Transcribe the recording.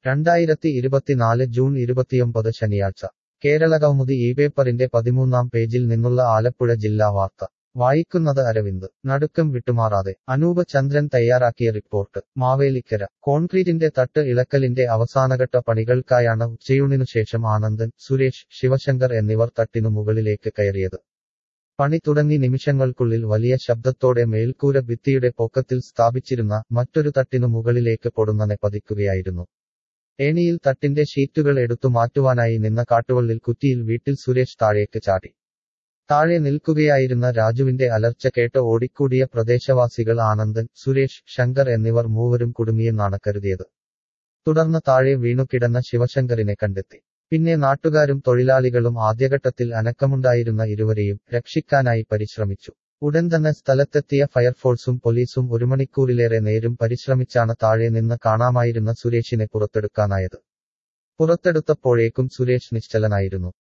രണ്ടായിരത്തി ഇരുപത്തിനാല് ജൂൺ ഇരുപത്തിയൊമ്പത് ശനിയാഴ്ച കേരളകൗമുദി ഈ പേപ്പറിന്റെ പതിമൂന്നാം പേജിൽ നിന്നുള്ള ആലപ്പുഴ ജില്ലാ വാർത്ത വായിക്കുന്നത് അരവിന്ദ് നടുക്കം വിട്ടുമാറാതെ അനൂപ് ചന്ദ്രൻ തയ്യാറാക്കിയ റിപ്പോർട്ട് മാവേലിക്കര കോൺക്രീറ്റിന്റെ തട്ട് ഇളക്കലിന്റെ അവസാനഘട്ട പണികൾക്കായാണ് ഉച്ചയൂണിനു ശേഷം ആനന്ദൻ സുരേഷ് ശിവശങ്കർ എന്നിവർ തട്ടിനു മുകളിലേക്ക് കയറിയത് പണി തുടങ്ങി നിമിഷങ്ങൾക്കുള്ളിൽ വലിയ ശബ്ദത്തോടെ മേൽക്കൂര ഭിത്തിയുടെ പൊക്കത്തിൽ സ്ഥാപിച്ചിരുന്ന മറ്റൊരു തട്ടിനു മുകളിലേക്ക് പൊടുന്നനെ പതിക്കുകയായിരുന്നു ഏണിയിൽ തട്ടിന്റെ ഷീറ്റുകൾ എടുത്തു മാറ്റുവാനായി നിന്ന കാട്ടുവള്ളിൽ കുറ്റിയിൽ വീട്ടിൽ സുരേഷ് താഴേക്ക് ചാടി താഴെ നിൽക്കുകയായിരുന്ന രാജുവിന്റെ അലർച്ച കേട്ട് ഓടിക്കൂടിയ പ്രദേശവാസികൾ ആനന്ദൻ സുരേഷ് ശങ്കർ എന്നിവർ മൂവരും കുടുങ്ങിയെന്നാണ് കരുതിയത് തുടർന്ന് താഴെ വീണുകിടന്ന ശിവശങ്കറിനെ കണ്ടെത്തി പിന്നെ നാട്ടുകാരും തൊഴിലാളികളും ആദ്യഘട്ടത്തിൽ അനക്കമുണ്ടായിരുന്ന ഇരുവരെയും രക്ഷിക്കാനായി പരിശ്രമിച്ചു ഉടൻ തന്നെ സ്ഥലത്തെത്തിയ ഫയർഫോഴ്സും പോലീസും ഒരു മണിക്കൂറിലേറെ നേരം പരിശ്രമിച്ചാണ് താഴെ നിന്ന് കാണാമായിരുന്ന സുരേഷിനെ പുറത്തെടുക്കാനായത് പുറത്തെടുത്തപ്പോഴേക്കും സുരേഷ് നിശ്ചലനായിരുന്നു